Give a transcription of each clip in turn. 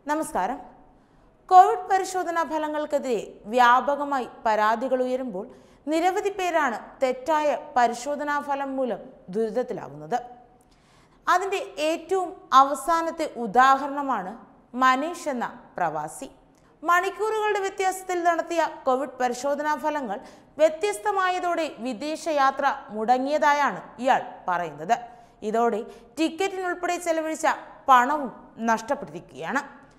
നമസ്കാരം കോവിഡ് പരിശോധനാ ഫലങ്ങൾക്കെതിരെ വ്യാപകമായി പരാതികൾ ഉയരുമ്പോൾ നിരവധി പേരാണ് തെറ്റായ പരിശോധനാ ഫലം മൂലം ദുരിതത്തിലാവുന്നത് അതിൻ്റെ ഏറ്റവും അവസാനത്തെ ഉദാഹരണമാണ് മനീഷ് എന്ന പ്രവാസി മണിക്കൂറുകളുടെ വ്യത്യാസത്തിൽ നടത്തിയ കോവിഡ് പരിശോധനാ ഫലങ്ങൾ വ്യത്യസ്തമായതോടെ വിദേശയാത്ര മുടങ്ങിയതായാണ് ഇയാൾ പറയുന്നത് ഇതോടെ ടിക്കറ്റിനുൾപ്പെടെ ചെലവഴിച്ച പണവും നഷ്ടപ്പെട്ടിരിക്കുകയാണ്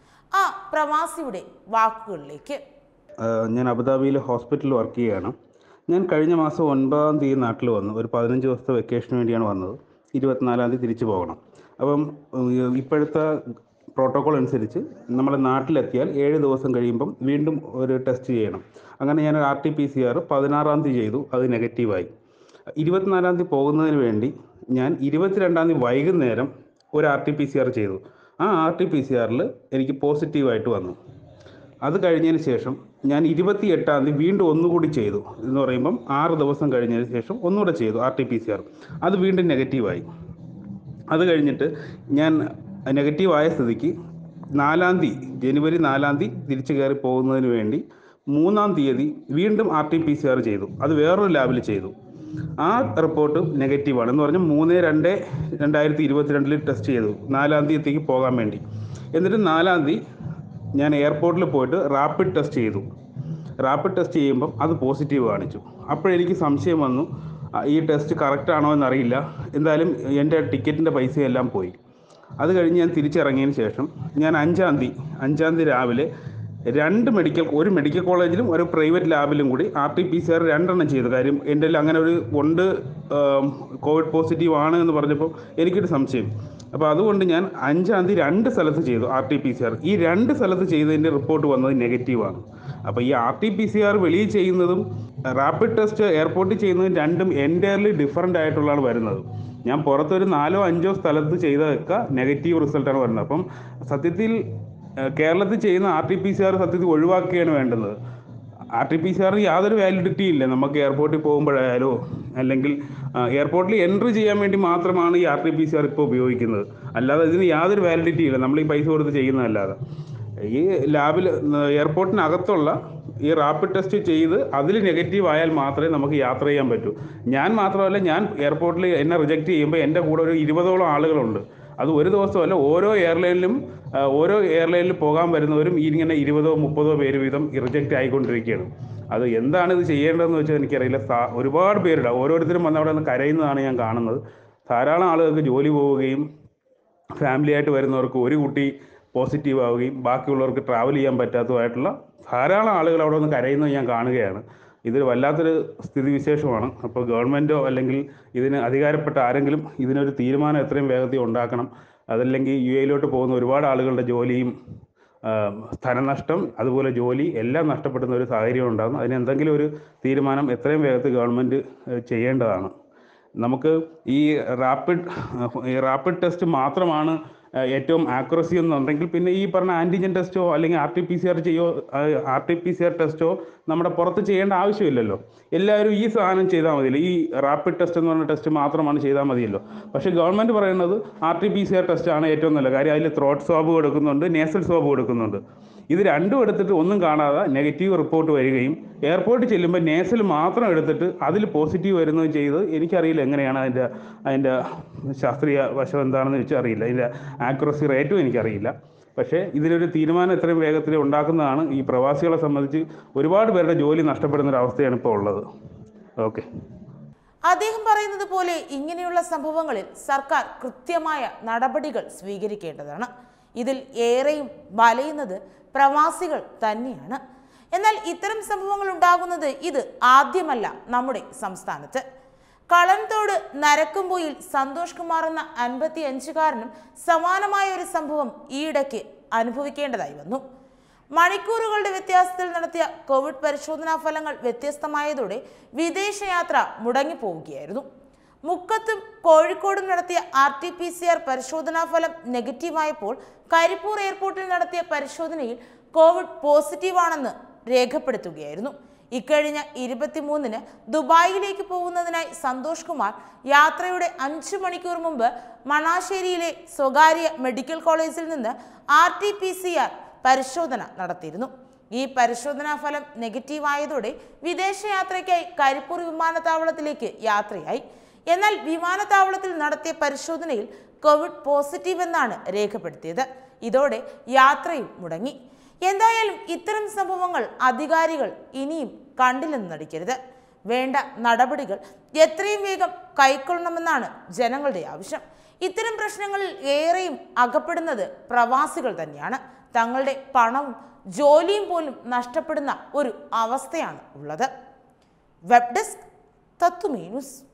ആ പ്രവാസിയുടെ വാക്കുകളിലേക്ക് ആഹ് ഞാൻ അബുദാബിയിൽ ഹോസ്പിറ്റലിൽ വർക്ക് ചെയ്യുകയാണ് ഞാൻ കഴിഞ്ഞ മാസം ഒൻപതാം തീയതി നാട്ടിൽ വന്നു ഒരു പതിനഞ്ച് ദിവസത്തെ വെക്കേഷന് വേണ്ടിയാണ് വന്നത് ഇരുപത്തിനാലാം തീയതി തിരിച്ചു പോകണം അപ്പം ഉം, ഇപ്പോഴത്തെ പ്രോട്ടോകോൾ അനുസരിച്ച് നമ്മൾ നാട്ടിലെത്തിയാൽ ഏഴ് ദിവസം കഴിയുമ്പം വീണ്ടും ഒരു ടെസ്റ്റ് ചെയ്യണം അങ്ങനെ ഞാൻ R T P C R പതിനാറാം തീയതി ചെയ്തു അത് നെഗറ്റീവായി ഇരുപത്തിനാലാം തീയതി പോകുന്നതിന് വേണ്ടി ഞാൻ ഇരുപത്തിരണ്ടാം തീയതി വൈകുന്നേരം ഒരു R T P C R ചെയ്തു ആ ആർ ടി പി സി ആറിൽ എനിക്ക് പോസിറ്റീവായിട്ട് വന്നു അത് കഴിഞ്ഞതിന് ശേഷം ഞാൻ ഇരുപത്തി എട്ടാം തീയതി വീണ്ടും ഒന്നുകൂടി ചെയ്തു എന്ന് പറയുമ്പം ആറ് ദിവസം കഴിഞ്ഞതിന് ശേഷം ഒന്നുകൂടെ ചെയ്തു R T P C R അത് വീണ്ടും നെഗറ്റീവായി അത് കഴിഞ്ഞിട്ട് ഞാൻ നെഗറ്റീവ് ആയ സ്ഥിതിക്ക് നാലാം തീയതി ജനുവരി നാലാം തീയതി തിരിച്ചു കയറി പോകുന്നതിന് വേണ്ടി മൂന്നാം തീയതി വീണ്ടും R T P C R ചെയ്തു അത് വേറൊരു ലാബിൽ ചെയ്തു ആ റിപ്പോർട്ട് നെഗറ്റീവാണ് എന്ന് പറഞ്ഞാൽ മൂന്ന് രണ്ട് രണ്ടായിരത്തി ഇരുപത്തിരണ്ടിൽ ടെസ്റ്റ് ചെയ്തു നാലാം തീയതിക്ക് പോകാൻ വേണ്ടി എന്നിട്ട് നാലാം തീയതി ഞാൻ എയർപോർട്ടിൽ പോയിട്ട് റാപ്പിഡ് ടെസ്റ്റ് ചെയ്തു റാപ്പിഡ് ടെസ്റ്റ് ചെയ്യുമ്പം അത് പോസിറ്റീവ് കാണിച്ചു അപ്പോഴെനിക്ക് സംശയം വന്നു ആ, ഈ ടെസ്റ്റ് കറക്റ്റ് ആണോ എന്നറിയില്ല എന്തായാലും എൻ്റെ ടിക്കറ്റിൻ്റെ പൈസയെല്ലാം പോയി അത് കഴിഞ്ഞ് ഞാൻ തിരിച്ചിറങ്ങിയതിന് ശേഷം ഞാൻ അഞ്ചാം തീയതി അഞ്ചാം തീയതി രാവിലെ രണ്ട് മെഡിക്കൽ ഒരു മെഡിക്കൽ കോളേജിലും ഒരു പ്രൈവറ്റ് ലാബിലും കൂടി R T P C R രണ്ടെണ്ണം ചെയ്തു കാര്യം എൻ്റെ കയ്യിൽ അങ്ങനെ ഒരു ഉണ്ട് ആം, കോവിഡ് പോസിറ്റീവ് ആണ് എന്ന് പറഞ്ഞപ്പോൾ എനിക്കൊരു സംശയം അപ്പോൾ അതുകൊണ്ട് ഞാൻ അഞ്ചാം തീയതി രണ്ട് സ്ഥലത്ത് ചെയ്തു R T P C R ഈ രണ്ട് സ്ഥലത്ത് ചെയ്തതിൻ്റെ റിപ്പോർട്ട് വന്നത് നെഗറ്റീവാണ് അപ്പോൾ ഈ R T P C R വെളിയിൽ ചെയ്യുന്നതും റാപ്പിഡ് ടെസ്റ്റ് എയർപോർട്ടിൽ ചെയ്യുന്നതും രണ്ടും എൻറ്റയർലി ഡിഫറൻ്റ് ആയിട്ടുള്ളതാണ് വരുന്നത് ഞാൻ പുറത്തൊരു നാലോ അഞ്ചോ സ്ഥലത്ത് ചെയ്തതൊക്കെ നെഗറ്റീവ് റിസൾട്ടാണ് വരുന്നത് അപ്പം സത്യത്തിൽ ഏഹ്, കേരളത്തിൽ ചെയ്യുന്ന R T P C R സത്യത്തിൽ ഒഴിവാക്കുകയാണ് വേണ്ടത് ആർ ടി പി സി ആറിന് യാതൊരു വാലിഡിറ്റി ഇല്ല നമുക്ക് എയർപോർട്ടിൽ പോകുമ്പോഴായാലോ അല്ലെങ്കിൽ ആ, എയർപോർട്ടിൽ എൻട്രി ചെയ്യാൻ വേണ്ടി മാത്രമാണ് ഈ R T P C R ഇപ്പോൾ ഉപയോഗിക്കുന്നത് അല്ലാതെ ഇതിന് യാതൊരു വാലിഡിറ്റി ഇല്ല നമ്മൾ ഈ പൈസ കൊടുത്ത് ചെയ്യുന്നതല്ലാതെ ഈ ലാബിൽ എയർപോർട്ടിനകത്തുള്ള ഈ റാപ്പിഡ് ടെസ്റ്റ് ചെയ്ത് അതിൽ നെഗറ്റീവ് ആയാൽ മാത്രമേ നമുക്ക് യാത്ര ചെയ്യാൻ പറ്റൂ ഞാൻ മാത്രമല്ല ഞാൻ എയർപോർട്ടിൽ എന്നെ റിജക്റ്റ് ചെയ്യുമ്പോൾ എൻ്റെ കൂടെ ഒരു ഇരുപതോളം ആളുകളുണ്ട് അത് ഒരു ദിവസമല്ല ഓരോ എയർലൈനിലും ആ, ഓരോ എയർലൈനിൽ പോകാൻ വരുന്നവരും ഈ ഇങ്ങനെ ഇരുപതോ മുപ്പതോ പേര് വീതം റിജക്റ്റ് ആയിക്കൊണ്ടിരിക്കുകയാണ് അത് എന്താണ് ഇത് ചെയ്യേണ്ടതെന്ന് വെച്ചാൽ എനിക്കറിയില്ല സാ- ഒരുപാട് പേരുണ്ട് ഓരോരുത്തരും വന്ന് അവിടെ നിന്ന് കരയുന്നതാണ് ഞാൻ കാണുന്നത് ധാരാളം ആളുകൾക്ക് ജോലി പോവുകയും ഫാമിലി ആയിട്ട് വരുന്നവർക്ക് ഒരു കുട്ടി പോസിറ്റീവ് ആവുകയും ബാക്കിയുള്ളവർക്ക് ട്രാവൽ ചെയ്യാൻ പറ്റാത്തതുമായിട്ടുള്ള ധാരാളം ആളുകൾ അവിടെ നിന്ന് കരയുന്നത് ഞാൻ കാണുകയാണ് ഇതൊരു വല്ലാത്തൊരു സ്ഥിതിവിശേഷമാണ് അപ്പോൾ ഗവൺമെൻറ്റോ അല്ലെങ്കിൽ ഇതിന് അധികാരപ്പെട്ട ആരെങ്കിലും ഇതിനൊരു തീരുമാനം എത്രയും വേഗത്തിൽ ഉണ്ടാക്കണം അതല്ലെങ്കിൽ യു എയിലോട്ട് പോകുന്ന ഒരുപാട് ആളുകളുടെ ജോലിയും ആ, ധനനഷ്ടം അതുപോലെ ജോലി എല്ലാം നഷ്ടപ്പെടുന്ന ഒരു സാഹചര്യം ഉണ്ടാകും അതിന് എന്തെങ്കിലും ഒരു തീരുമാനം എത്രയും വേഗത്തിൽ ഗവൺമെൻറ് ഏഹ്, ചെയ്യേണ്ടതാണ് നമുക്ക് ഈ റാപ്പിഡ് ഈ റാപ്പിഡ് ടെസ്റ്റ് മാത്രമാണ് ഏഹ്, ഏറ്റവും ആക്യുറസി എന്നുണ്ടെങ്കിൽ പിന്നെ ഈ പറഞ്ഞ ആൻറ്റിജൻ ടെസ്റ്റോ അല്ലെങ്കിൽ R T P C R ചെയ്യോ R T P C R ടെസ്റ്റോ നമ്മുടെ പുറത്ത് ചെയ്യേണ്ട ആവശ്യമില്ലല്ലോ എല്ലാവരും ഈ സാധനം ചെയ്താൽ മതിയല്ലോ ഈ റാപ്പിഡ് ടെസ്റ്റ് എന്ന് പറഞ്ഞ ടെസ്റ്റ് മാത്രമാണ് ചെയ്താൽ മതിയല്ലോ പക്ഷേ ഗവൺമെൻറ് പറയുന്നത് R T P C R ടെസ്റ്റാണ് ഏറ്റവും നല്ല കാര്യം അതിൽ ത്രോട്ട് സ്വാബ് കൊടുക്കുന്നുണ്ട് നേസൽ സ്വാബ് കൊടുക്കുന്നുണ്ട് ഇത് രണ്ടും എടുത്തിട്ട് ഒന്നും കാണാതെ നെഗറ്റീവ് റിപ്പോർട്ട് വരികയും എയർപോർട്ടിൽ ചെല്ലുമ്പോൾ നേസൽ മാത്രം എടുത്തിട്ട് അതിൽ പോസിറ്റീവ് വരുന്നത് ചെയ്ത് എനിക്കറിയില്ല എങ്ങനെയാണ് അതിൻ്റെ അതിൻ്റെ ശാസ്ത്രീയ വശം എന്താണെന്ന് വെച്ചാൽ അറിയില്ല അതിൻ്റെ ആക്യുറസി റേറ്റും എനിക്കറിയില്ല പക്ഷേ ഇതിനൊരു തീരുമാനം എത്രയും വേഗത്തിൽ ഉണ്ടാക്കുന്നതാണ് ഈ പ്രവാസികളെ സംബന്ധിച്ച് ഒരുപാട് പേരുടെ ജോലി നഷ്ടപ്പെടുന്ന ഒരു അവസ്ഥയാണ് ഇപ്പോൾ ഉള്ളത് ഓക്കെ അദ്ദേഹം പറയുന്നത് പോലെ ഇങ്ങനെയുള്ള സംഭവങ്ങളിൽ സർക്കാർ കൃത്യമായ നടപടികൾ സ്വീകരിക്കേണ്ടതാണ് ഇതിൽ ഏറെയും വലയുന്നത് പ്രവാസികൾ തന്നെയാണ് എന്നാൽ ഇത്തരം സംഭവങ്ങൾ ഉണ്ടാകുന്നത് ഇത് ആദ്യമല്ല നമ്മുടെ സംസ്ഥാനത്ത് കളംതോട് നരക്കുംപോയിൽ സന്തോഷ് കുമാർ എന്ന അൻപത്തി അഞ്ചുകാരനും സമാനമായ ഒരു സംഭവം ഈയിടയ്ക്ക് അനുഭവിക്കേണ്ടതായി വന്നു മണിക്കൂറുകളുടെ വ്യത്യാസത്തിൽ നടത്തിയ കോവിഡ് പരിശോധനാ ഫലങ്ങൾ വ്യത്യസ്തമായതോടെ വിദേശയാത്ര മുടങ്ങിപ്പോവുകയായിരുന്നു മുക്കത്തും കോഴിക്കോടും നടത്തിയ R T P C R പരിശോധനാ ഫലം നെഗറ്റീവായപ്പോൾ കരിപ്പൂർ എയർപോർട്ടിൽ നടത്തിയ പരിശോധനയിൽ കോവിഡ് പോസിറ്റീവാണെന്ന് രേഖപ്പെടുത്തുകയായിരുന്നു ഇക്കഴിഞ്ഞ ഇരുപത്തിമൂന്നിന് ദുബായിലേക്ക് പോകുന്നതിനായി സന്തോഷ് കുമാർ യാത്രയുടെ അഞ്ചു മണിക്കൂർ മുമ്പ് മണാശ്ശേരിയിലെ സ്വകാര്യ മെഡിക്കൽ കോളേജിൽ നിന്ന് R T P C R പരിശോധന നടത്തിയിരുന്നു ഈ പരിശോധനാ ഫലം നെഗറ്റീവ് ആയതോടെ വിദേശയാത്രയ്ക്കായി കരിപ്പൂർ വിമാനത്താവളത്തിലേക്ക് യാത്രയായി എന്നാൽ വിമാനത്താവളത്തിൽ നടത്തിയ പരിശോധനയിൽ കോവിഡ് പോസിറ്റീവ് എന്നാണ് രേഖപ്പെടുത്തിയത് ഇതോടെ യാത്രയും മുടങ്ങി എന്തായാലും ഇത്തരം സംഭവങ്ങൾ അധികാരികൾ ഇനിയും കണ്ടില്ലെന്ന് നടിക്കരുത് വേണ്ട നടപടികൾ എത്രയും വേഗം കൈക്കൊള്ളണമെന്നാണ് ജനങ്ങളുടെ ആവശ്യം ഇത്തരം പ്രശ്നങ്ങളിൽ ഏറെയും അകപ്പെടുന്നത് പ്രവാസികൾ തന്നെയാണ് തങ്ങളുടെ പണവും ജോലിയും പോലും നഷ്ടപ്പെടുന്ന ഒരു അവസ്ഥയാണ് ഉള്ളത് വെബ് ഡെസ്ക് തത്തുമീ ന്യൂസ്